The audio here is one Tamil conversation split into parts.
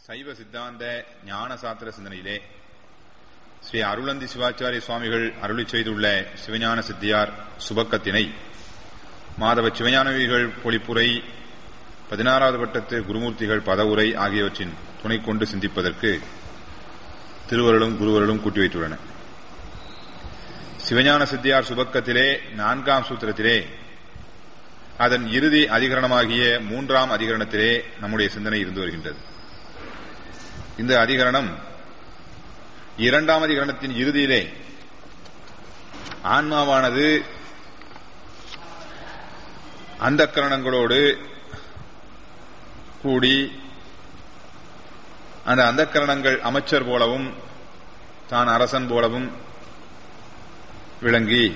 சைவ சித்தாந்த ஞான சாத்திர சிந்தனையிலே ஸ்ரீ அருளந்தி சிவாச்சாரிய சுவாமிகள் அருளி செய்துள்ள சிவஞான சித்தியார் சுபக்கத்தினை மாதவ சிவஞானவிகள் பொழிப்புரை பதினாறாவது வட்டத்து குருமூர்த்திகள் பதவுரை ஆகியவற்றின் துணை கொண்டு சிந்திப்பதற்கு திருவருளும் குருவருளும் கூட்டி வைத்துள்ளன சிவஞான சித்தியார் சுபக்கத்திலே நான்காம் சூத்திரத்திலே அதன் இறுதி அதிகரணமாகிய மூன்றாம் அதிகரணத்திலே நம்முடைய சிந்தனை இருந்து வருகின்றது இந்த அதிகரணம் இரண்டாம் அதிகரணத்தின் இறுதியிலே ஆன்மாவானது அந்த கரணங்களோடு கூடி அந்த அந்த கரணங்கள் அமைச்சர் போலவும் தான் அரசன் போலவும் விளங்கி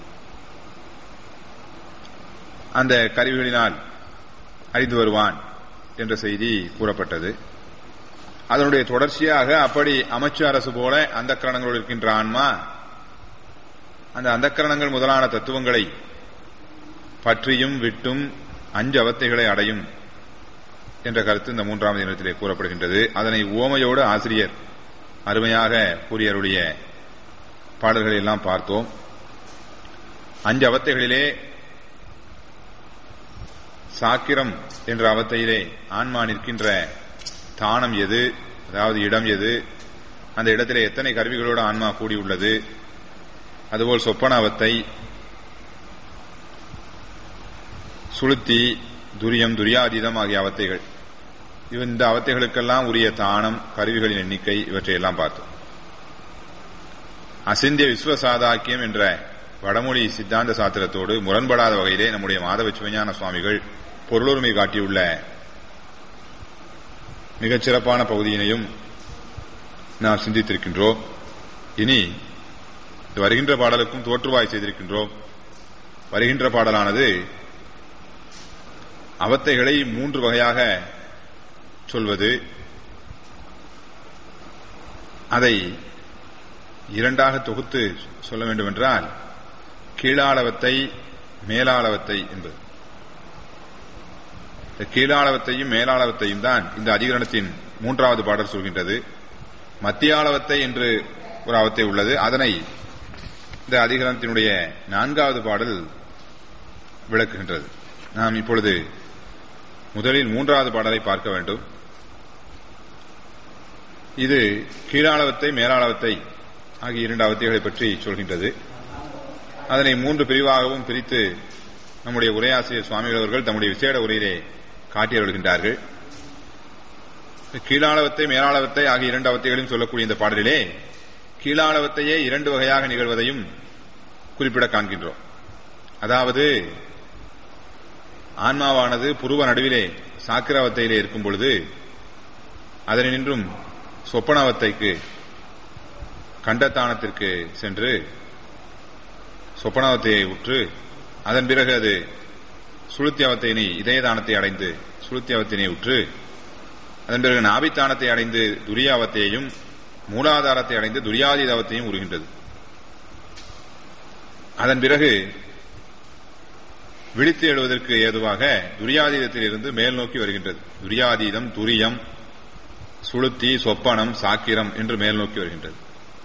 அந்த கருவிகளினால் அறிந்து வருவான் என்ற செய்தி கூறப்பட்டது அதனுடைய தொடர்ச்சியாக அப்படி அமைச்சு அரசு போல அந்த கரணங்களோடு இருக்கின்ற ஆன்மா அந்த அந்த கரணங்கள் முதலான தத்துவங்களை பற்றியும் விட்டும் அஞ்சு அவத்தைகளை அடையும் என்ற கருத்து இந்த மூன்றாம் தினத்திலே கூறப்படுகின்றது அதனை ஓமையோடு ஆசிரியர் அருமையாக கூறியருடைய பாடல்களை எல்லாம் பார்த்தோம் அஞ்சு அவத்தைகளிலே சாக்கிரம் என்ற அவத்தையிலே ஆன்மா நிற்கின்ற தானம் எது அதாவது இடம் எது அந்த இடத்திலே எத்தனை கருவிகளோடு ஆன்மா கூடியுள்ளது அதுபோல் சொப்பன அவத்தை சுளுத்தி துரியம் துரியாதீதம் ஆகிய அவத்தைகள் இந்த அவத்தைகளுக்கெல்லாம் உரிய தானம் கருவிகளின் எண்ணிக்கை இவற்றையெல்லாம் பார்த்தோம் அசிந்திய விஸ்வசாதாக்கியம் என்ற வடமொழி சித்தாந்த சாத்திரத்தோடு முரண்படாத வகையிலே நம்முடைய மாதவ சிவஞான சுவாமிகள் பொருளுரிமை காட்டியுள்ள மிகச் சிறப்பான பகுதியினையும் நாம் சிந்தித்திருக்கின்றோம் இனி வருகின்ற பாடலுக்கும் தோற்றுவாய் செய்திருக்கின்றோம் வருகின்ற பாடலானது அவத்தைகளை மூன்று வகையாக சொல்வது அதை இரண்டாக தொகுத்து சொல்ல வேண்டும் என்றால் கீழாளவத்தை மேலாளவத்தை என்பது இந்த கீழாளவத்தையும் மேலாளவத்தையும் தான் இந்த அதிகரணத்தின் மூன்றாவது பாடல் சொல்கின்றது மத்தியாளவத்தை என்று ஒரு அவத்தை உள்ளது அதனை இந்த அதிகரணத்தினுடைய நான்காவது பாடல் விளக்குகின்றது நாம் இப்பொழுது முதலில் மூன்றாவது பாடலை பார்க்க வேண்டும் இது கீழாளவத்தை மேலாளவத்தை ஆகிய இரண்டு அவத்தைகளை பற்றி சொல்கின்றது அதனை மூன்று பிரிவாகவும் பிரித்து நம்முடைய உரையாசிரியர் சுவாமிகள் அவர்கள் தம்முடைய விசேட உரையிலே காட்டியருள்கின்றார்கள் கீழாளவத்தை மேலாளவத்தை ஆகிய இரண்டு அவத்தைகளையும் சொல்லக்கூடிய இந்த பாடலிலே கீழாளவத்தையே இரண்டு வகையாக நிகழ்வதையும் குறிப்பிட காண்கின்றோம் அதாவது ஆன்மாவானது புருவ நடுவிலே சாக்கிராவத்தையிலே இருக்கும் பொழுது அதனை நின்றும் சொப்பனாவத்தைக்கு கண்டத்தானத்திற்கு சென்று சொப்பனாவத்தையை உற்று அதன் பிறகு அது சுளுத்தியாவத்தினை இதயதானத்தை அடைந்து சுளுத்தியாவத்தினை உற்று அதன் பிறகு நாபித்தானத்தை அடைந்து துரியாவத்தையையும் மூலாதாரத்தை அடைந்து துரியாதீதாவத்தையும் உருகின்றது அதன் பிறகு விழித்து எழுவதற்கு ஏதுவாக துரியாதீதத்தில் இருந்து மேல் நோக்கி வருகின்றது துரியாதீதம் துரியம் சுளுத்தி சொப்பனம் சாக்கிரம் என்று மேல் நோக்கி வருகின்றது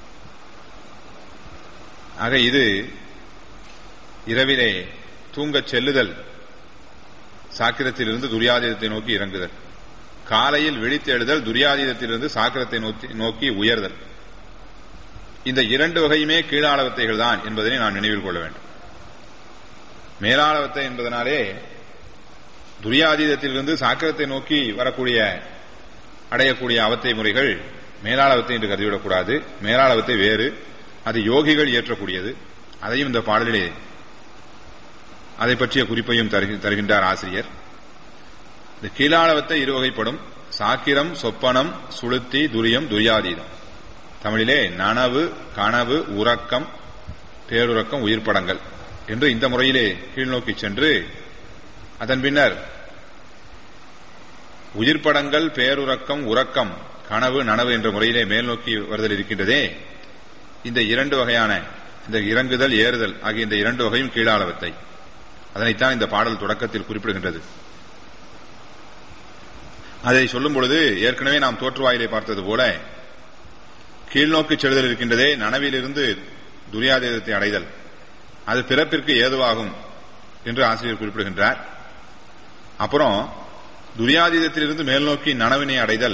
ஆக இது இரவிலே தூங்கச் செல்லுதல் சாக்கிரத்திலிருந்து துரியாதீதத்தை நோக்கி இறங்குதல் காலையில் விழித்து எழுதல் துரியாதீதத்திலிருந்து சாக்கிரத்தை நோக்கி உயர்தல் இந்த இரண்டு வகையுமே கீழாளவத்தைகள் தான் என்பதனை நாம் நினைவில் கொள்ள வேண்டும் மேலாளவத்தை என்பதனாலே துரியாதீதத்திலிருந்து சாக்கிரத்தை நோக்கி வரக்கூடிய அடையக்கூடிய அவத்தை முறைகள் மேலாளவத்தை என்று கருதிவிடக்கூடாது மேலாளவத்தை வேறு அது யோகிகள் இயற்றக்கூடியது அதையும் இந்த பாடலிலே அதை பற்றிய குறிப்பையும் தருகின்றார் ஆசிரியர் இந்த கீழாளவத்தை இருவகைப்படும் சாக்கிரம் சொப்பனம் சுளுத்தி துரியம் துரியாதீதம் தமிழிலே நனவு கனவு உறக்கம் பேருறக்கம் உயிர்ப்படங்கள் என்று இந்த முறையிலே கீழ்நோக்கி சென்று அதன் பின்னர் உயிர்ப்படங்கள் பேருறக்கம் உறக்கம் கனவு நனவு என்ற முறையிலே மேல் நோக்கி வருதல் இருக்கின்றதே இந்த இரண்டு வகையான இந்த இறங்குதல் ஏறுதல் ஆகிய இந்த இரண்டு வகையும் கீழாளவத்தை அதனைத்தான் இந்த பாடல் தொடக்கத்தில் குறிப்பிடுகின்றது அதை சொல்லும் பொழுது ஏற்கனவே நாம் தோற்றுவாயிலே பார்த்தது போல கீழ்நோக்கி செலுதல் இருக்கின்றதே நனவிலிருந்து துரியாதேதத்தை அடைதல் அது பிறப்பிற்கு ஏதுவாகும் என்று ஆசிரியர் குறிப்பிடுகின்றார் அப்புறம் துரியாதீதத்திலிருந்து மேல்நோக்கி நனவினை அடைதல்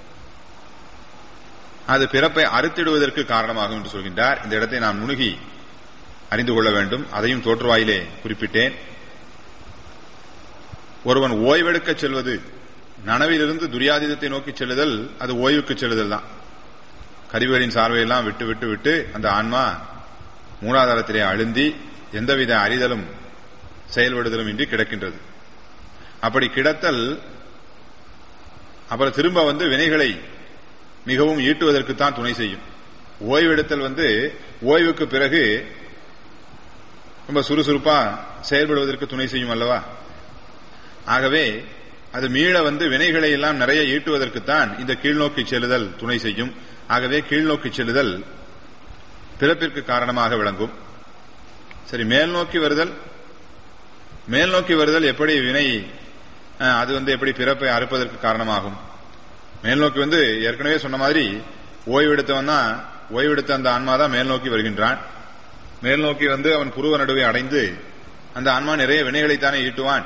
அது பிறப்பை அறுத்திடுவதற்கு காரணமாகும் என்று சொல்கின்றார் இந்த இடத்தை நாம் நுணுகி அறிந்து கொள்ள வேண்டும் அதையும் தோற்றுவாயிலே குறிப்பிட்டேன் ஒருவன் ஓய்வெடுக்க செல்வது நனவிலிருந்து துரியாதீதத்தை நோக்கி செல்லுதல் அது ஓய்வுக்கு செல்லுதல் தான் கருவிகளின் சார்பையெல்லாம் விட்டு விட்டு விட்டு அந்த ஆன்மா மூலாதாரத்திலே அழுந்தி எந்தவித அறிதலும் செயல்படுதலும் இன்றி கிடக்கின்றது அப்படி கிடத்தல் அப்புறம் திரும்ப வந்து வினைகளை மிகவும் ஈட்டுவதற்குத்தான் துணை செய்யும் ஓய்வெடுத்தல் வந்து ஓய்வுக்கு பிறகு ரொம்ப சுறுசுறுப்பா செயல்படுவதற்கு துணை செய்யும் அல்லவா ஆகவே அது மீள வந்து வினைகளை எல்லாம் நிறைய ஈட்டுவதற்குத்தான் இந்த கீழ்நோக்கி செல்லுதல் துணை செய்யும் ஆகவே கீழ்நோக்கி செல்லுதல் பிறப்பிற்கு காரணமாக விளங்கும் சரி மேல் நோக்கி வருதல் மேல் நோக்கி வருதல் எப்படி வினை அது வந்து எப்படி பிறப்பை அறுப்பதற்கு காரணமாகும் மேல் நோக்கி வந்து ஏற்கனவே சொன்ன மாதிரி ஓய்வெடுத்தவன் தான் ஓய்வெடுத்த அந்த ஆன்மா தான் மேல் நோக்கி வருகின்றான் மேல் நோக்கி வந்து அவன் புருவ நடுவை அடைந்து அந்த ஆன்மா நிறைய வினைகளைத்தானே ஈட்டுவான்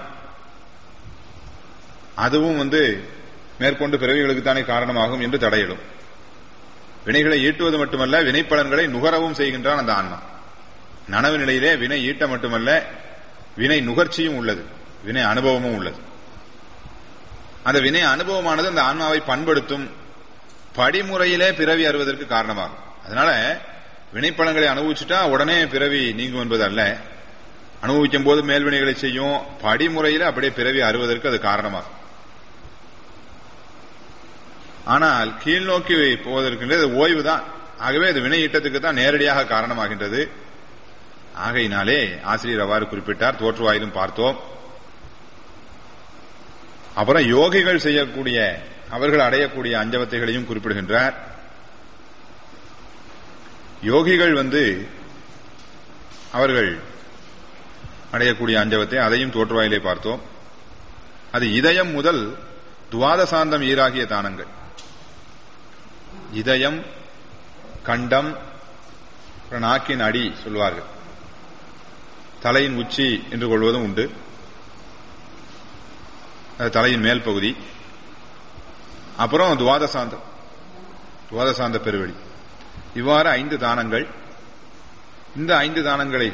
அதுவும் வந்து மேற்கொண்டு பிறவிகளுக்குத்தானே காரணமாகும் என்று தடையிடும் வினைகளை ஈட்டுவது மட்டுமல்ல வினைப்பலன்களை நுகரவும் செய்கின்றான் அந்த ஆன்மா நனவு நிலையிலே வினை ஈட்ட மட்டுமல்ல வினை நுகர்ச்சியும் உள்ளது வினை அனுபவமும் உள்ளது அந்த வினை அனுபவமானது அந்த ஆன்மாவை பண்படுத்தும் படிமுறையிலே பிறவி அறுவதற்கு காரணமாகும் அதனால வினைப்பலன்களை அனுபவிச்சுட்டா உடனே பிறவி நீங்கும் என்பது அல்ல அனுபவிக்கும் போது மேல்வினைகளை செய்யும் படிமுறையில அப்படியே பிறவி அறுவதற்கு அது காரணமாகும் ஆனால் கீழ்நோக்கி போவதற்கின்றது ஓய்வு தான் ஆகவே அது வினை ஈட்டத்துக்கு தான் நேரடியாக காரணமாகின்றது ஆகையினாலே ஆசிரியர் அவ்வாறு குறிப்பிட்டார் தோற்றுவாயிலும் பார்த்தோம் அப்புறம் யோகிகள் செய்யக்கூடிய அவர்கள் அடையக்கூடிய அஞ்சவத்தைகளையும் குறிப்பிடுகின்றார் யோகிகள் வந்து அவர்கள் அடையக்கூடிய அஞ்சவத்தை அதையும் தோற்றுவாயிலே பார்த்தோம் அது இதயம் முதல் துவாதசாந்தம் ஈராகிய தானங்கள் இதயம் கண்டம் நாக்கின் அடி சொல்வார்கள் தலையின் உச்சி என்று கொள்வதும் உண்டு அது தலையின் மேல் பகுதி அப்புறம் துவாதசாந்தம் துவாதசாந்த பெருவெளி இவ்வாறு ஐந்து தானங்கள் இந்த ஐந்து தானங்களை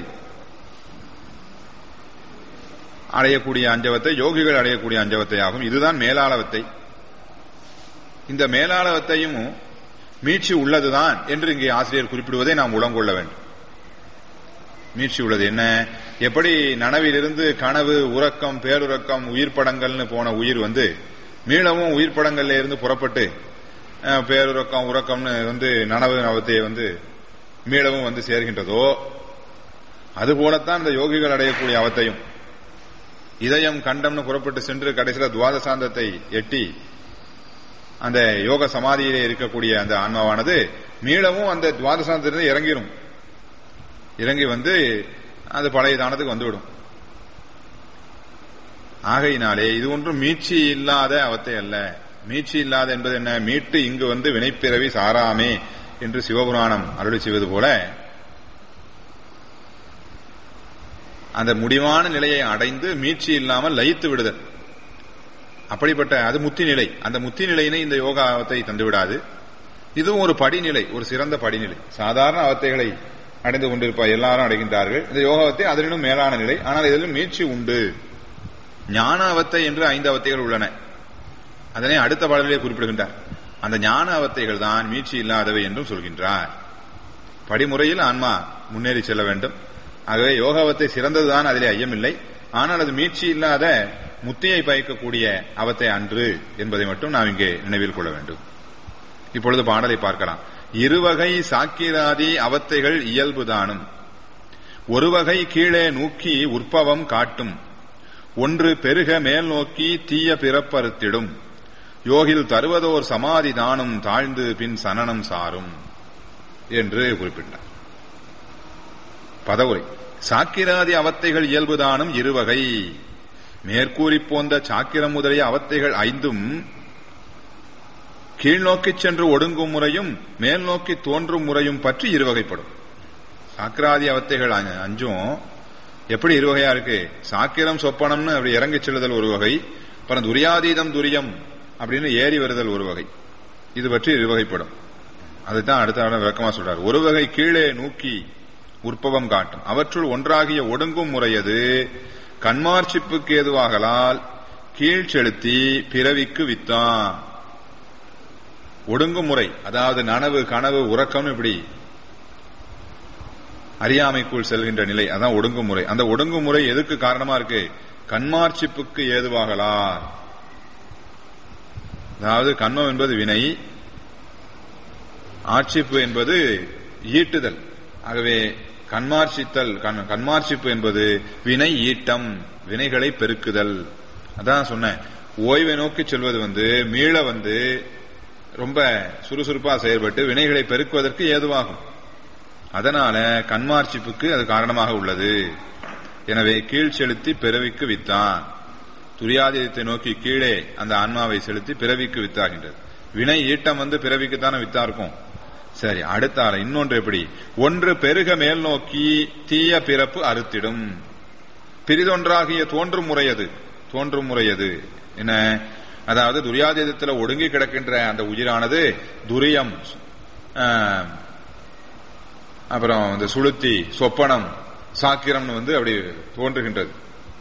அடையக்கூடிய அஞ்சவத்தை யோகிகள் அடையக்கூடிய அஞ்சவத்தை ஆகும் இதுதான் மேலாளவத்தை இந்த மேலாளவத்தையும் மீட்சி உள்ளதுதான் என்று இங்கே ஆசிரியர் குறிப்பிடுவதை நாம் உளங்கொள்ள வேண்டும் மீட்சி உள்ளது என்ன எப்படி நனவிலிருந்து கனவு உறக்கம் பேருறக்கம் உயிர் படங்கள்னு போன உயிர் வந்து மீளவும் உயிர் படங்கள்ல இருந்து புறப்பட்டு பேருறக்கம் உறக்கம்னு வந்து நனவு நவத்தை வந்து மீளவும் வந்து சேர்கின்றதோ அதுபோலத்தான் இந்த யோகிகள் அடையக்கூடிய அவத்தையும் இதயம் கண்டம்னு புறப்பட்டு சென்று கடைசியில் துவாதசாந்தத்தை எட்டி அந்த யோக சமாதியிலே இருக்கக்கூடிய அந்த ஆன்மாவானது மீளவும் அந்த துவாதசாந்தத்திலிருந்து இறங்கிடும் இறங்கி வந்து அது பழைய தானத்துக்கு வந்துவிடும் ஆகையினாலே இது ஒன்றும் மீட்சி இல்லாத அவத்தை அல்ல மீட்சி இல்லாத என்பது என்ன மீட்டு இங்கு வந்து வினைப்பிறவி சாராமே என்று சிவபுராணம் அருளி செய்வது போல அந்த முடிவான நிலையை அடைந்து மீட்சி இல்லாமல் லயித்து விடுதல் அப்படிப்பட்ட அது முத்தி நிலை அந்த முத்தி நிலையினை இந்த யோகாவத்தை தந்துவிடாது இதுவும் ஒரு படிநிலை ஒரு சிறந்த படிநிலை சாதாரண அவத்தைகளை அடைந்து கொண்டிருப்பார் எல்லாரும் அடைகின்றார்கள் இந்த யோகாவத்தை அதனினும் மேலான நிலை ஆனால் இதிலும் மீட்சி உண்டு ஞான அவத்தை என்று ஐந்து அவத்தைகள் உள்ளன அதனை அடுத்த பாடலிலே குறிப்பிடுகின்றார் அந்த ஞான அவத்தைகள் தான் மீட்சி இல்லாதவை என்றும் சொல்கின்றார் படிமுறையில் ஆன்மா முன்னேறி செல்ல வேண்டும் ஆகவே யோகாவத்தை சிறந்ததுதான் அதிலே ஐயமில்லை ஆனால் அது மீட்சி இல்லாத முத்தியை பயக்கக்கூடிய அவத்தை அன்று என்பதை மட்டும் நாம் இங்கே நினைவில் கொள்ள வேண்டும் இப்பொழுது பாடலை பார்க்கலாம் இருவகை சாக்கிராதி அவத்தைகள் இயல்புதானும் ஒரு வகை கீழே நோக்கி உற்பவம் காட்டும் ஒன்று பெருக மேல் நோக்கி தீய பிறப்பறுத்திடும் யோகில் தருவதோர் சமாதி தானும் தாழ்ந்து பின் சனனம் சாரும் என்று குறிப்பிட்டார் பதவுரை சாக்கிராதி அவத்தைகள் இயல்புதானும் இருவகை மேற்கூறி போந்த சாக்கிரம் முதலிய அவத்தைகள் ஐந்தும் கீழ்நோக்கி சென்று ஒடுங்கும் முறையும் மேல் நோக்கி தோன்றும் முறையும் பற்றி இருவகைப்படும் சாக்கிராதி அவத்தைகள் அ- அஞ்சும் எப்படி இருவகையா இருக்கு சாக்கிரம் சொப்பனம்னு அப்படி இறங்கிச் செல்லுதல் ஒரு வகை அப்புறம் துரியாதீதம் துரியம் அப்படின்னு ஏறி வருதல் ஒரு வகை இது பற்றி இருவகைப்படும் அதுதான் அடுத்த ஆட விளக்கமா சொல்றார் ஒரு வகை கீழே நோக்கி உற்பவம் காட்டும் அவற்றுள் ஒன்றாகிய ஒடுங்கும் முறையது கண்மார்ச்சிப்புக்கு ஏதுவாகலால் கீழ் செலுத்தி பிறவிக்கு வித்தான் ஒடுங்கும் முறை அதாவது நனவு கனவு உறக்கம்னு இப்படி அறியாமைக்குள் செல்கின்ற நிலை அதான் ஒடுங்கும் முறை அந்த ஒடுங்கும் முறை எதுக்கு காரணமா இருக்கு கண்மார்ச்சிப்புக்கு ஏதுவாகலாம் அதாவது கண்மம் என்பது வினை ஆட்சிப்பு என்பது ஈட்டுதல் ஆகவே கண்மார்ச்சித்தல் கண்- கண்மார்ச்சிப்பு என்பது வினை ஈட்டம் வினைகளை பெருக்குதல் அதான் சொன்னேன் ஓய்வை நோக்கி செல்வது வந்து மீள வந்து ரொம்ப சுறுசுறுப்பா செயல்பட்டு வினைகளை பெருக்குவதற்கு ஏதுவாகும் அதனால கண்மார்ச்சிப்புக்கு அது காரணமாக உள்ளது எனவே கீழ் செலுத்தி பிறவிக்கு வித்தான் துரியாதீதத்தை நோக்கி கீழே அந்த ஆன்மாவை செலுத்தி பிறவிக்கு வித்தாகின்றது வினை ஈட்டம் வந்து பிறவிக்குத்தானே வித்தா இருக்கும் சரி அடுத்தால இன்னொன்று எப்படி ஒன்று பெருக மேல் நோக்கி தீய பிறப்பு அறுத்திடும் பிரிதொன்றாகிய தோன்றும் முறையது தோன்றும் முறையது என்ன அதாவது துரியாதீதத்துல ஒடுங்கி கிடக்கின்ற அந்த உயிரானது துரியம் ஆஹ், அப்புறம் இந்த சுளுத்தி சொப்பனம் சாக்கிரம்னு வந்து அப்படி தோன்றுகின்றது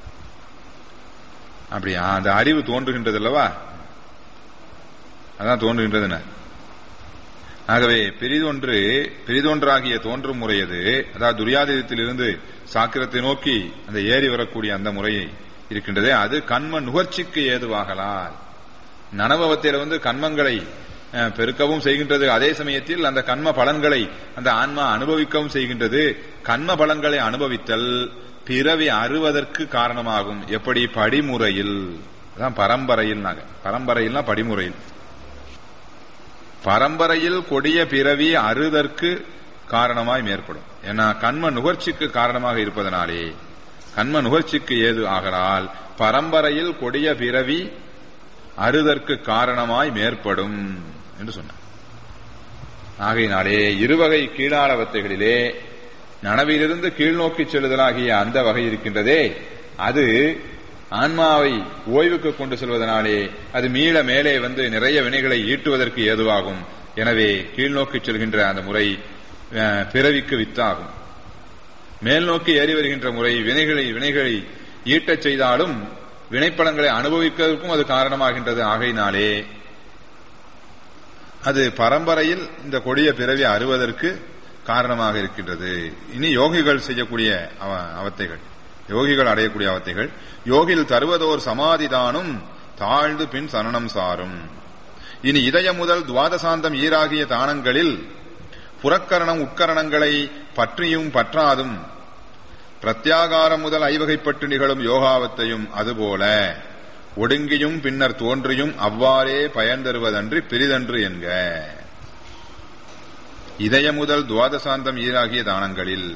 அப்படியா அந்த அறிவு தோன்றுகின்றது அல்லவா அதான் தோன்றுகின்றதுன்னு ஆகவே பெரிதொன்று பெரிதொன்றாகிய தோன்றும் முறையது அதாவது துரியாதீதத்திலிருந்து சாக்கிரத்தை நோக்கி அந்த ஏறி வரக்கூடிய அந்த முறையை இருக்கின்றதே அது கண்ம நுகர்ச்சிக்கு ஏதுவாகலால் நனவவத்தில வந்து கண்மங்களை அஹ், பெருக்கவும் செய்கின்றது அதே சமயத்தில் அந்த கண்ம பலன்களை அந்த ஆன்மா அனுபவிக்கவும் செய்கின்றது கண்ம பலன்களை அனுபவித்தல் பிறவி அறுவதற்கு காரணமாகும் எப்படி படிமுறையில் அதான் பரம்பரையில் நாங்க பரம்பரையில்னா படிமுறையில் பரம்பரையில் கொடிய பிறவி அறுதற்கு காரணமாய் மேற்படும் ஏன்னா கண்ம நுகர்ச்சிக்கு காரணமாக இருப்பதனாலே கண்ம நுகர்ச்சிக்கு ஏது ஆகலால் பரம்பரையில் கொடிய பிறவி அறுதற்கு காரணமாய் மேற்படும் என்று சொன்னார் ஆகையினாலே இருவகை கீழாளவத்தைகளிலே நனவிலிருந்து கீழ்நோக்கி செல்லுதலாகிய அந்த வகை இருக்கின்றதே அது ஆன்மாவை ஓய்வுக்கு கொண்டு செல்வதனாலே அது மீள மேலே வந்து நிறைய வினைகளை ஈட்டுவதற்கு ஏதுவாகும் எனவே கீழ்நோக்கி செல்கின்ற அந்த முறை அஹ், பிறவிக்கு வித்தாகும் மேல் நோக்கி ஏறி வருகின்ற முறை வினைகளை வினைகளை ஈட்டச் செய்தாலும் வினைப்பலன்களை அனுபவிப்பதற்கும் அது காரணமாகின்றது ஆகையினாலே அது பரம்பரையில் இந்த கொடிய பிறவி அறுவதற்கு காரணமாக இருக்கின்றது இனி யோகிகள் செய்யக்கூடிய அவ- அவத்தைகள் யோகிகள் அடையக்கூடிய அவத்தைகள் யோகில் தருவதோர் சமாதிதானும் தாழ்ந்து பின் சரணம் சாரும் இனி இதயம் முதல் துவாதசாந்தம் ஈராகிய தானங்களில் புறக்கரணம் உட்கரணங்களை பற்றியும் பற்றாதும் பிரத்யாகாரம் முதல் ஐவகைப்பட்டு நிகழும் யோகாவத்தையும் அதுபோல ஒடுங்கியும் பின்னர் தோன்றியும் அவ்வாறே பயன் தருவதன்றி பிரிதன்று என்க இதய முதல் துவாதசாந்தம் ஈராகிய தானங்களில்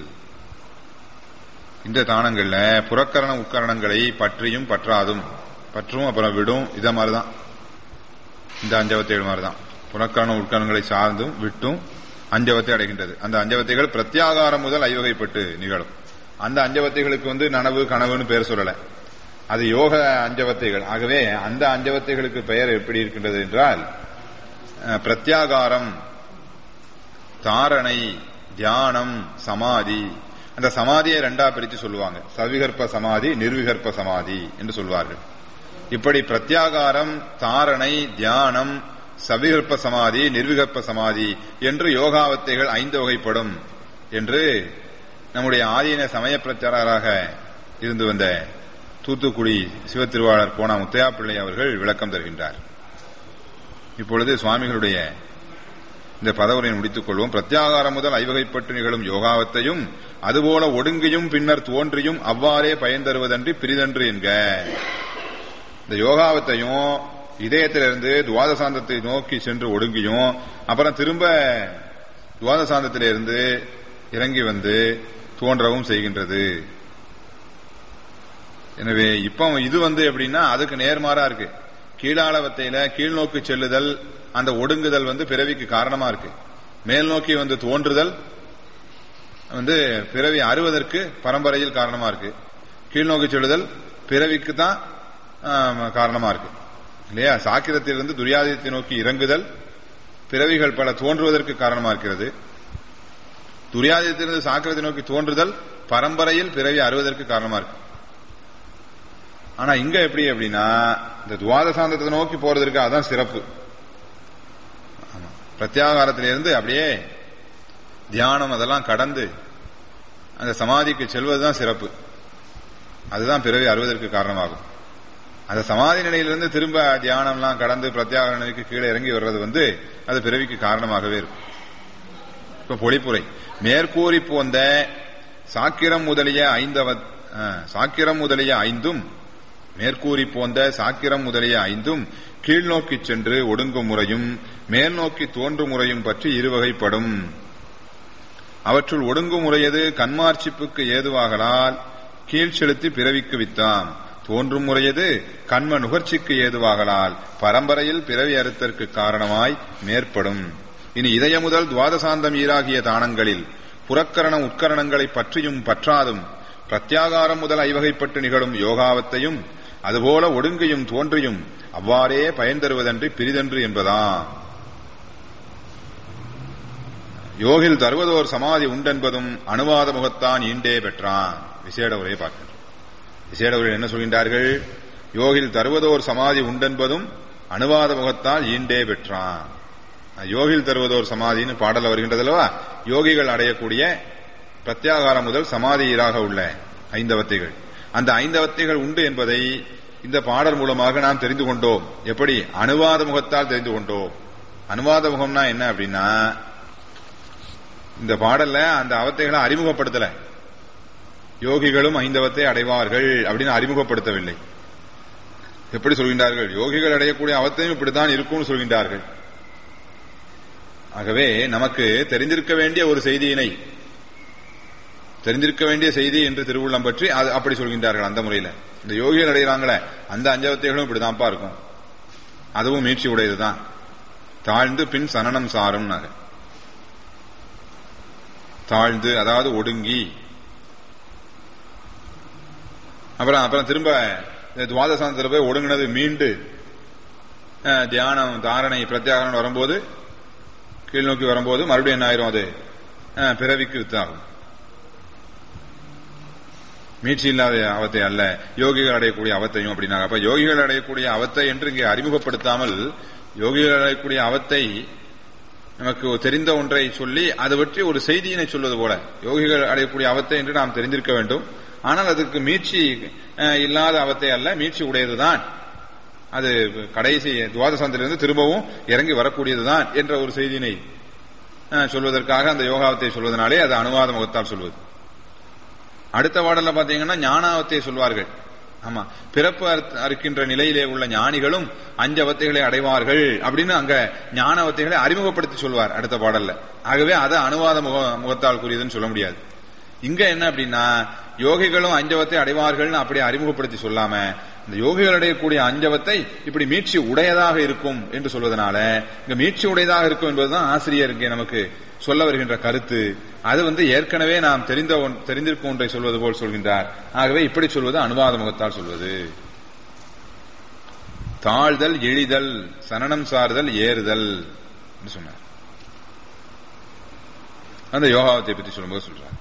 இந்த தானங்கள்ல புறக்கரண உட்கரணங்களை பற்றியும் பற்றாதும் பற்றும் அப்புறம் விடும் இத மாதிரிதான் இந்த அஞ்சவத்தை மாதிரிதான் புறக்கரண உட்கரணங்களை சார்ந்தும் விட்டும் அஞ்சவத்தை அடைகின்றது அந்த அஞ்சவத்தைகள் பிரத்யாகாரம் முதல் ஐவகைப்பட்டு நிகழும் அந்த அஞ்சவத்தைகளுக்கு வந்து நனவு கனவுன்னு பேர் சொல்லல அது யோக அஞ்சவத்தைகள் ஆகவே அந்த அஞ்சவத்தைகளுக்கு பெயர் எப்படி இருக்கின்றது என்றால் அஹ், பிரத்யாகாரம் தாரணை தியானம் சமாதி அந்த சமாதியை ரெண்டா பிரித்து சொல்லுவாங்க சவிகற்ப சமாதி நிர்விகற்ப சமாதி என்று சொல்வார்கள் இப்படி பிரத்யாகாரம் தாரணை தியானம் சவிகற்ப சமாதி நிர்விகற்ப சமாதி என்று யோகாவத்தைகள் ஐந்து வகைப்படும் என்று நம்முடைய ஆதீன சமய பிரச்சாரராக இருந்து வந்த தூத்துக்குடி சிவத்திருவாளர் போனா முத்தையா பிள்ளை அவர்கள் விளக்கம் தருகின்றார் இப்பொழுது சுவாமிகளுடைய இந்த பதவுரையை முடித்துக் கொள்வோம் பிரத்யாகாரம் முதல் ஐவகைப்பட்டு நிகழும் யோகாவத்தையும் அதுபோல ஒடுங்கியும் பின்னர் தோன்றியும் அவ்வாறே பயன் தருவதன்றி பிரிதன்று என்க இந்த யோகாவத்தையும் இதயத்திலிருந்து துவாதசாந்தத்தை நோக்கி சென்று ஒடுங்கியும் அப்புறம் திரும்ப துவாதசாந்தத்திலிருந்து இறங்கி வந்து தோன்றவும் செய்கின்றது எனவே இப்போ இது வந்து எப்படின்னா அதுக்கு நேர்மாறா இருக்கு கீழாளவத்தையில கீழ்நோக்கி செல்லுதல் அந்த ஒடுங்குதல் வந்து பிறவிக்கு காரணமா இருக்கு மேல் நோக்கி வந்து தோன்றுதல் வந்து பிறவி அறுவதற்கு பரம்பரையில் காரணமா இருக்கு கீழ்நோக்கி செல்லுதல் பிறவிக்கு தான் ஆம், காரணமா இருக்கு இல்லையா சாக்கிரத்திலிருந்து துரியாதயத்தை நோக்கி இறங்குதல் பிறவிகள் பல தோன்றுவதற்கு காரணமா இருக்கிறது துரியாதயத்திலிருந்து சாக்கிரத்தை நோக்கி தோன்றுதல் பரம்பரையில் பிறவி அறுவதற்கு காரணமா இருக்கு ஆனா இங்க எப்படி அப்படின்னா இந்த துவாதசாந்தத்தை நோக்கி போறதற்கு அதான் சிறப்பு ஆமா. பிரத்யாகாரத்திலிருந்து அப்படியே தியானம் அதெல்லாம் கடந்து அந்த சமாதிக்கு செல்வதுதான் சிறப்பு அதுதான் பிறவி அறுவதற்கு காரணமாகும் அந்த சமாதி நிலையிலிருந்து திரும்ப தியானம்லாம் கடந்து பிரத்யாக நிலைக்கு கீழே இறங்கி வர்றது வந்து அது பிறவிக்கு காரணமாகவே இருக்கும் இப்ப பொழிப்புரை மேற்கூறி போந்த சாக்கிரம் முதலிய ஐந்தவ அஹ், சாக்கிரம் முதலிய ஐந்தும் மேற்கூறி போந்த சாக்கிரம் முதலிய ஐந்தும் கீழ்நோக்கி சென்று ஒடுங்கும் முறையும் மேல் நோக்கி தோன்றும் முறையும் பற்றி இருவகைப்படும் அவற்றுள் ஒடுங்கும் முறையது கண்மார்ச்சிப்புக்கு ஏதுவாகலால் கீழ் செலுத்தி பிறவிக்கு வித்தாம் தோன்றும் முறையது கண்ம நுகர்ச்சிக்கு ஏதுவாகலால் பரம்பரையில் பிறவி அறுத்தற்கு காரணமாய் மேற்படும் இனி இதய முதல் துவாதசாந்தம் ஈராகிய தானங்களில் புறக்கரண உட்கரணங்களை பற்றியும் பற்றாதும் பிரத்யாகாரம் முதல் ஐவகைப்பட்டு நிகழும் யோகாவத்தையும் அதுபோல ஒடுங்கையும் தோன்றியும் அவ்வாறே பயன் தருவதன்றி பிரிதன்று என்பதாம் யோகில் தருவதோர் சமாதி உண்டென்பதும் அணுவாத முகத்தான் ஈண்டே பெற்றான் விசேட உரையை பார்க்கின்றோம் விசேட உரையில் என்ன சொல்கின்றார்கள் யோகில் தருவதோர் சமாதி உண்டென்பதும் அணுவாத முகத்தால் ஈண்டே பெற்றான் யோகில் தருவதோர் சமாதின்னு பாடல வருகின்றது அல்லவா யோகிகள் அடையக்கூடிய பிரத்யாகாரம் முதல் சமாதியராக உள்ள ஐந்தவத்தைகள் அந்த ஐந்தவத்தைகள் உண்டு என்பதை இந்த பாடல் மூலமாக நாம் தெரிந்து கொண்டோம் எப்படி அணுவாத முகத்தால் தெரிந்து கொண்டோம் அணுவாத முகம்னா என்ன அப்படின்னா இந்த பாடல்ல அந்த அவத்தைகளை அறிமுகப்படுத்தல யோகிகளும் ஐந்தவத்தை அடைவார்கள் அப்படின்னு அறிமுகப்படுத்தவில்லை எப்படி சொல்கின்றார்கள் யோகிகள் அடையக்கூடிய அவத்தையும் இப்படித்தான் இருக்கும்னு சொல்கின்றார்கள் ஆகவே நமக்கு தெரிந்திருக்க வேண்டிய ஒரு செய்தியினை தெரிந்திருக்க வேண்டிய செய்தி என்று திருவுள்ளம் பற்றி அது அப்படி சொல்கின்றார்கள் அந்த முறையில இந்த யோகிகள் அடைகிறாங்களே அந்த அஞ்சவத்தைகளும் இப்படிதான்ப்பா இருக்கும் அதுவும் மீட்சி உடையதுதான் தாழ்ந்து பின் சனனம் சாரும் தாழ்ந்து அதாவது ஒடுங்கி அப்புறம் அப்புறம் திரும்ப இந்த துவாதசாந்தத்தில் போய் ஒடுங்கினது மீண்டு அஹ், தியானம் தாரணை பிரத்யாகரம் வரும்போது கீழ் நோக்கி வரும்போது மறுபடியும் என்ன ஆயிரும் அது அஹ், பிறவிக்கு வித்தாகும் மீட்சி இல்லாத அவத்தை அல்ல யோகிகள் அடையக்கூடிய அவத்தையும் அப்படின்னாங்க அப்ப யோகிகள் அடையக்கூடிய அவத்தை என்று இங்கே அறிமுகப்படுத்தாமல் யோகிகள் அடையக்கூடிய அவத்தை நமக்கு தெரிந்த ஒன்றை சொல்லி அதை பற்றி ஒரு செய்தியினை சொல்வது போல யோகிகள் அடையக்கூடிய அவத்தை என்று நாம் தெரிந்திருக்க வேண்டும் ஆனால் அதுக்கு மீட்சி அஹ், இல்லாத அவத்தை அல்ல மீட்சி உடையதுதான் அது கடைசி துவாதசாந்திலிருந்து திரும்பவும் இறங்கி வரக்கூடியதுதான் என்ற ஒரு செய்தியினை அஹ், சொல்வதற்காக அந்த யோகாவத்தை சொல்வதனாலே அது அனுவாத முகத்தால் சொல்வது அடுத்த பாடல்ல பாத்தீங்கன்னா ஞானாவத்தை சொல்வார்கள் ஆமா பிறப்பு அறுத்- அறுக்கின்ற நிலையிலே உள்ள ஞானிகளும் அஞ்சவத்தைகளை அடைவார்கள் அப்படின்னு அங்க ஞானவத்தைகளை அறிமுகப்படுத்தி சொல்வார் அடுத்த பாடல்ல ஆகவே அதை அனுவாத முக முகத்தால் கூறியதுன்னு சொல்ல முடியாது இங்க என்ன அப்படின்னா யோகிகளும் அஞ்சவத்தை அடைவார்கள்னு அப்படியே அறிமுகப்படுத்தி சொல்லாம இந்த யோகிகள் அடையக்கூடிய அஞ்சவத்தை இப்படி மீட்சி உடையதாக இருக்கும் என்று சொல்வதனால இங்க மீட்சி உடையதாக இருக்கும் என்பதுதான் ஆசிரியர் இங்கே நமக்கு சொல்ல வருகின்ற கருத்து அது வந்து ஏற்கனவே நாம் தெரிந்த ஒன்- தெரிந்திருக்கும் ஒன்றை சொல்வது போல் சொல்கின்றார் ஆகவே இப்படி சொல்வது அனுவாத முகத்தால் சொல்வது தாழ்தல் எழிதல் சனனம் சாறுதல் ஏறுதல் என்று சொன்னார் அந்த யோகாவத்தை பற்றி சொல்லும்போது சொல்றார்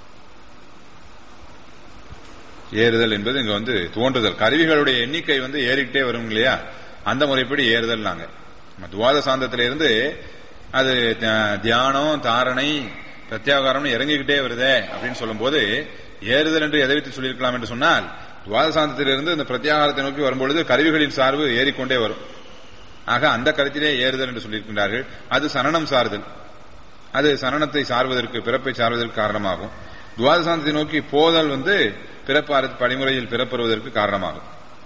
ஏறுதல் என்பது இங்க வந்து தோன்றுதல் கருவிகளுடைய எண்ணிக்கை வந்து ஏறிக்கிட்டே வரும் இல்லையா அந்த முறைப்படி ஏறுதல் நாங்க நம்ம துவாத சாந்தத்திலிருந்து அது த- தியானம் தாரணை பிரத்யாகாரம்னு இறங்கிக்கிட்டே வருதே அப்படின்னு சொல்லும்போது ஏறுதல் என்று எதை வைத்து சொல்லியிருக்கலாம் என்று சொன்னால் துவாத சாந்தத்திலிருந்து இந்த பிரத்யாகாரத்தை நோக்கி வரும்பொழுது கருவிகளின் சார்பு ஏறிக்கொண்டே வரும் ஆக அந்த கருத்திலே ஏறுதல் என்று சொல்லியிருக்கின்றார்கள் அது சனனம் சார்தல் அது சனனத்தை சார்வதற்கு பிறப்பை சார்வதற்கு காரணமாகும் துவாதசாந்தத்தை நோக்கி போதல் வந்து பிறப்பாறு படிமுறையில் பிறப்பெறுவதற்கு காரணமாகும்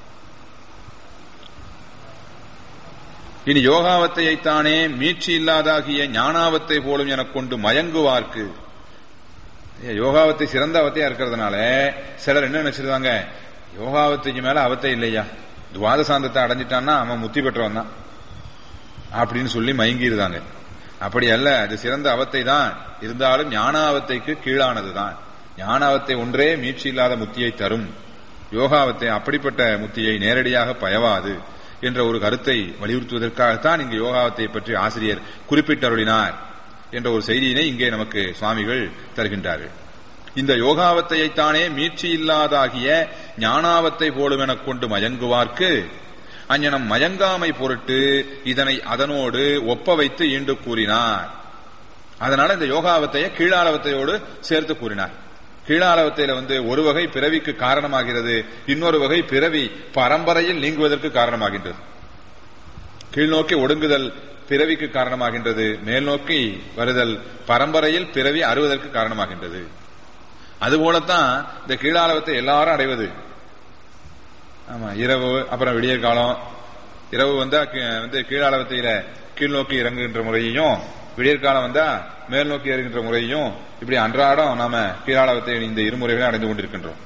இனி யோகாவத்தையைத்தானே மீட்சி இல்லாதாகிய ஞானாவத்தை போலும் எனக் கொண்டு மயங்குவார்க்கு ஏ, யோகாவத்தை சிறந்த அவத்தையா இருக்கிறதுனால சிலர் என்ன நினைச்சிருந்தாங்க யோகாவத்தைக்கு மேல அவத்தை இல்லையா துவாதசாந்தத்தை அடைஞ்சிட்டான்னா அவன் முத்தி பெற்றவன் தான் அப்படின்னு சொல்லி மயங்கிருந்தாங்க அப்படி அல்ல அது சிறந்த அவத்தை தான் இருந்தாலும் ஞானாவத்தைக்கு கீழானதுதான் ஞானாவத்தை ஒன்றே மீட்சி இல்லாத முத்தியை தரும் யோகாவத்தை அப்படிப்பட்ட முத்தியை நேரடியாக பயவாது என்ற ஒரு கருத்தை வலியுறுத்துவதற்காகத்தான் இங்கு யோகாவத்தை பற்றி ஆசிரியர் குறிப்பிட்டருளினார் என்ற ஒரு செய்தியினை இங்கே நமக்கு சுவாமிகள் தருகின்றார்கள் இந்த யோகாவத்தையைத்தானே மீட்சி இல்லாதாகிய ஞானாவத்தை போலுமெனக் கொண்டு மயங்குவார்க்கு அஞ்ஞனம் மயங்காமை பொருட்டு இதனை அதனோடு ஒப்ப வைத்து ஈண்டு கூறினார் அதனால இந்த யோகாவத்தைய கீழாலவத்தையோடு சேர்த்து கூறினார் கீழாலவத்தையில வந்து ஒரு வகை பிறவிக்கு காரணமாகிறது இன்னொரு வகை பிறவி பரம்பரையில் நீங்குவதற்கு காரணமாகின்றது கீழ்நோக்கி ஒடுங்குதல் பிறவிக்கு காரணமாகின்றது மேல் நோக்கி வருதல் பரம்பரையில் பிறவி அறுவதற்கு காரணமாகின்றது அதுபோலத்தான் இந்த கீழாலவத்தை எல்லாரும் அடைவது ஆமா இரவு அப்புறம் விடியற் காலம் இரவு வந்தா வந்து கீழாலவத்தையில கீழ் நோக்கி இறங்குகின்ற முறையையும் விடியற்காலம் வந்தா மேல் நோக்கி இறங்குகின்ற முறையும் இப்படி அன்றாடம் நாம கீழாலவத்தை இந்த இருமுறைகளை அடைந்து கொண்டிருக்கின்றோம்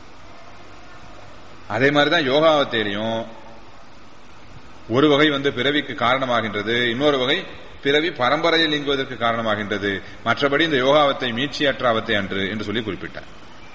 அதே மாதிரிதான் யோகாவத்தையிலையும் ஒரு வகை வந்து பிறவிக்கு காரணமாகின்றது இன்னொரு வகை பிறவி பரம்பரையில் நீங்குவதற்கு காரணமாகின்றது மற்றபடி இந்த யோகாவத்தை மீட்சியற்ற அவத்தை அன்று என்று சொல்லி குறிப்பிட்டார்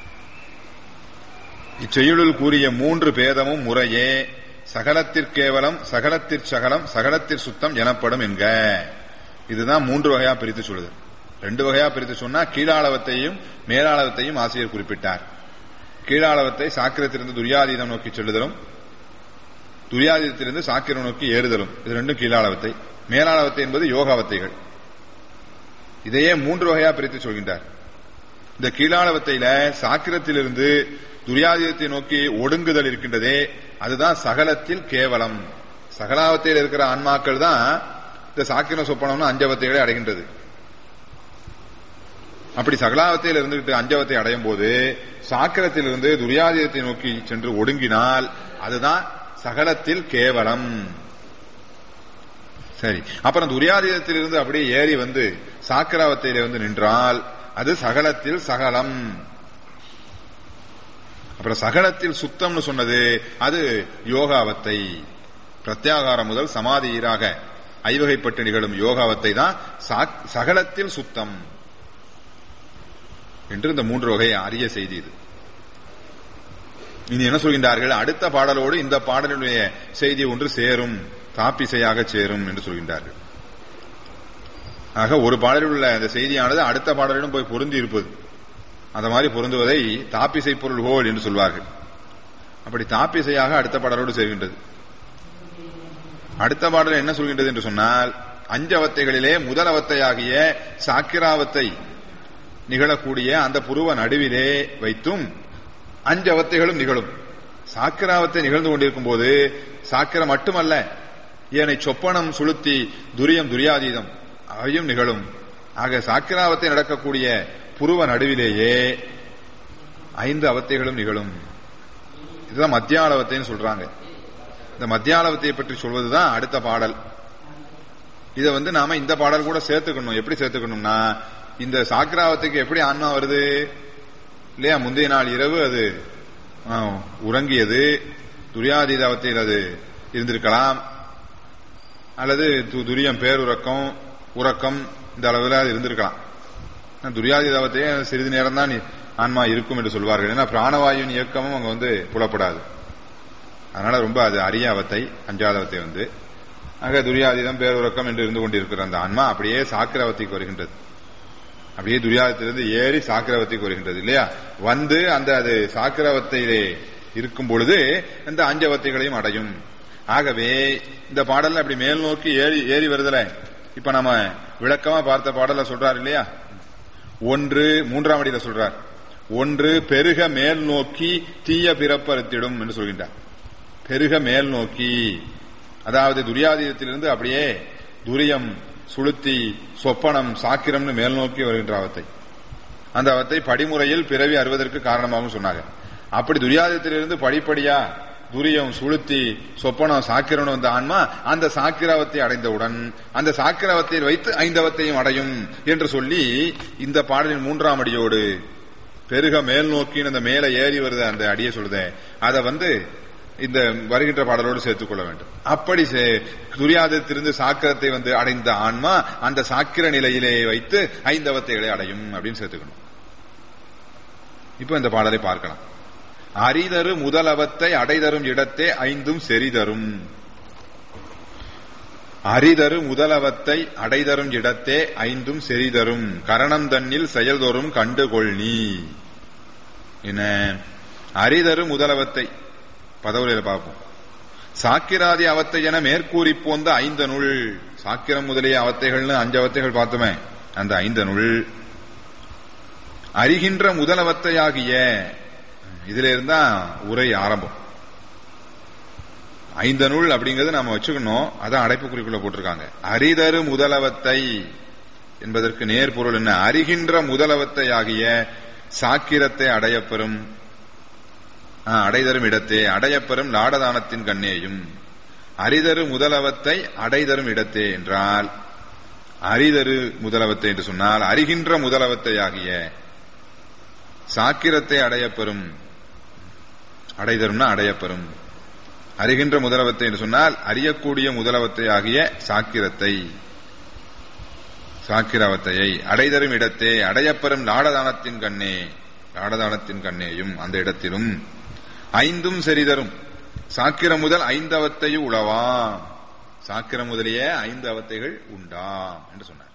இச்செயலுள் கூறிய மூன்று பேதமும் முறையே சகலத்திற்கேவலம் சகலத்திற்சகலம் சகலத்திற் சுத்தம் எனப்படும் என்க இதுதான் மூன்று வகையா பிரித்து சொல்லுது ரெண்டு வகையா பிரித்து சொன்னா கீழாளவத்தையும் மேலாளவத்தையும் ஆசிரியர் குறிப்பிட்டார் கீழாளவத்தை சாக்கிரத்திலிருந்து துரியாதீதம் நோக்கி செல்லுதலும் துரியாதீதத்திலிருந்து சாக்கிரம் நோக்கி ஏறுதலும் இது ரெண்டும் கீழாளவத்தை மேலாளவத்தை என்பது யோகாவத்தைகள் இதையே மூன்று வகையா பிரித்து சொல்கின்றார் இந்த கீழாளவத்தையில சாக்கிரத்திலிருந்து துரியாதீதத்தை நோக்கி ஒடுங்குதல் இருக்கின்றதே அதுதான் சகலத்தில் கேவலம் சகலாவத்தையில் இருக்கிற ஆன்மாக்கள் தான் இந்த சாக்கிர சொப்பனம்னு அஞ்சவத்தைகளை அடைகின்றது அப்படி சகலாவத்தையில் இருந்துகிட்டு அஞ்சவத்தை அடையும் போது சாக்கிரத்திலிருந்து துரியாதீதத்தை நோக்கி சென்று ஒடுங்கினால் அதுதான் சகலத்தில் கேவலம் சரி அப்புறம் துரியாதீதத்திலிருந்து அப்படியே ஏறி வந்து சாக்கிராவத்தையில வந்து நின்றால் அது சகலத்தில் சகலம் அப்புறம் சகலத்தில் சுத்தம்னு சொன்னது அது யோகாவத்தை பிரத்யாகாரம் முதல் சமாதியராக ஐவகைப்பட்டு நிகழும் யோகாவத்தை தான் சகலத்தில் சுத்தம் என்று இந்த மூன்று வகை அரிய செய்தி இது இனி என்ன சொல்கின்றார்கள் அடுத்த பாடலோடு இந்த பாடலுடைய செய்தி ஒன்று சேரும் தாப்பிசையாக சேரும் என்று சொல்கின்றார்கள் ஆக ஒரு பாடலில் உள்ள அந்த செய்தியானது அடுத்த பாடலிடம் போய் பொருந்தி இருப்பது அந்த மாதிரி பொருந்துவதை தாப்பிசை பொருள்கோள் என்று சொல்வார்கள் அப்படி தாப்பிசையாக அடுத்த பாடலோடு சேர்கின்றது அடுத்த பாடல் என்ன சொல்கின்றது என்று சொன்னால் அஞ்சவத்தைகளிலே முதல் அவத்தையாகிய சாக்கிராவத்தை நிகழக்கூடிய அந்த புருவ நடுவிலே வைத்தும் அஞ்சு அவத்தைகளும் நிகழும் சாக்கிராவத்தை நிகழ்ந்து கொண்டிருக்கும் போது சாக்கிரம் மட்டுமல்ல ஏனை சொப்பனம் சுளுத்தி துரியம் துரியாதீதம் அவையும் நிகழும் ஆக சாக்கிராவத்தை நடக்கக்கூடிய புருவ நடுவிலேயே ஐந்து அவத்தைகளும் நிகழும் இதுதான் மத்தியாலவத்தைன்னு சொல்றாங்க இந்த மத்தியாலவத்தை பற்றி சொல்வதுதான் அடுத்த பாடல் இதை வந்து நாம இந்த பாடல் கூட சேர்த்துக்கணும் எப்படி சேர்த்துக்கணும்னா இந்த சாக்கிராவத்துக்கு எப்படி ஆன்மா வருது இல்லையா முந்தைய நாள் இரவு அது உறங்கியது துரியாதீதாவத்தில் அது இருந்திருக்கலாம் அல்லது துரியம் பேருறக்கம் உறக்கம் இந்த அளவில் அது இருந்திருக்கலாம் துரியாதீதாவத்தையே சிறிது நேரம் தான் ஆன்மா இருக்கும் என்று சொல்வார்கள் ஏன்னா பிராணவாயுவின் இயக்கமும் அங்க வந்து புலப்படாது அதனால ரொம்ப அது அரிய அவத்தை அஞ்சாதவத்தை வந்து ஆக துரியாதீதம் பேருறக்கம் என்று இருந்து கொண்டிருக்கிற அந்த ஆன்மா அப்படியே சாக்கிரவத்திக்கு வருகின்றது அப்படியே துரியாதத்திலிருந்து ஏறி சாக்கிரவத்திக்கு வருகின்றது இல்லையா வந்து அந்த அது சாக்கிரவத்தையிலே இருக்கும் பொழுது அந்த அஞ்சவத்தைகளையும் அடையும் ஆகவே இந்த பாடல்ல அப்படி மேல் நோக்கி ஏறி ஏறி வருதல இப்ப நம்ம விளக்கமா பார்த்த பாடல சொல்றார் இல்லையா ஒன்று மூன்றாம் அடியில சொல்றார் ஒன்று பெருக மேல் நோக்கி தீய பிறப்பறுத்திடும் என்று சொல்கின்றார் பெருக மேல் நோக்கி அதாவது துரியாதீதத்திலிருந்து அப்படியே துரியம் சுளுத்தி சொப்பனம் சாக்கிரம்னு மேல் நோக்கி வருகின்ற அவத்தை அந்த அவத்தை படிமுறையில் பிறவி அறுவதற்கு காரணமாகவும் சொன்னாங்க அப்படி துரியாதத்திலிருந்து படிப்படியா துரியம் சுளுத்தி சொப்பனம் சாக்கிரம்னு வந்த ஆன்மா அந்த சாக்கிராவத்தை அடைந்தவுடன் அந்த சாக்கிராவத்தை வைத்து ஐந்தவத்தையும் அடையும் என்று சொல்லி இந்த பாடலின் மூன்றாம் அடியோடு பெருக மேல் நோக்கின்னு அந்த மேல ஏறி வருது அந்த அடியை சொல்லுத அதை வந்து இந்த வருகின்ற பாடலோடு சேர்த்துக் கொள்ள வேண்டும் அப்படி சே- துரியாதத்திலிருந்து சாக்கிரத்தை வந்து அடைந்த ஆன்மா அந்த சாக்கிர நிலையிலே வைத்து ஐந்தவத்தைகளை அடையும் அப்படின்னு சேர்த்துக்கணும் இப்ப இந்த பாடலை பார்க்கலாம் அரிதரு முதலவத்தை அடைதரும் இடத்தே ஐந்தும் செறிதரும் அரிதரு முதலவத்தை அடைதரும் இடத்தே ஐந்தும் செறிதரும் கரணம் தன்னில் செயல்தோறும் கண்டுகொள் நீ என்ன அரிதரு முதலவத்தை பதவுரையில பார்ப்போம் சாக்கிராதி அவத்தை என மேற்கூறி போந்த ஐந்த நுள் சாக்கிரம் முதலிய அவத்தைகள்னு அஞ்சு அவத்தைகள் பார்த்தோமே அந்த ஐந்த நுள் அறிகின்ற முதலவத்தையாகிய இதுல இருந்தா உரை ஆரம்பம் ஐந்த நூல் அப்படிங்கறது நாம வச்சுக்கணும் அதான் அடைப்புக்குறிக்குள்ள போட்டிருக்காங்க அரிதரு முதலவத்தை என்பதற்கு நேர் பொருள் என்ன அறிகின்ற முதலவத்தை ஆகிய சாக்கிரத்தை அடையப்பெறும் ஆ, அடைதரும் இடத்தே அடையப்பெறும் நாடதானத்தின் கண்ணேயும் அரிதரு முதலவத்தை அடைதரும் இடத்தே என்றால் அரிதரு முதலவத்தை என்று சொன்னால் அறிகின்ற முதலவத்தை ஆகிய சாக்கிரத்தை அடையப்பெறும் அடைதரும்னா அடையப்பெறும் அறிகின்ற முதலவத்தை என்று சொன்னால் அறியக்கூடிய முதலவத்தை ஆகிய சாக்கிரத்தை சாக்கிரவத்தையை அடைதரும் இடத்தே அடையப்பெறும் நாடதானத்தின் கண்ணே நாடதானத்தின் கண்ணேயும் அந்த இடத்திலும் ஐந்தும் செறிதரும் சாக்கிரம் முதல் ஐந்தவத்தையும் உளவா சாக்கிரம் முதலிய ஐந்து அவத்தைகள் உண்டா என்று சொன்னார்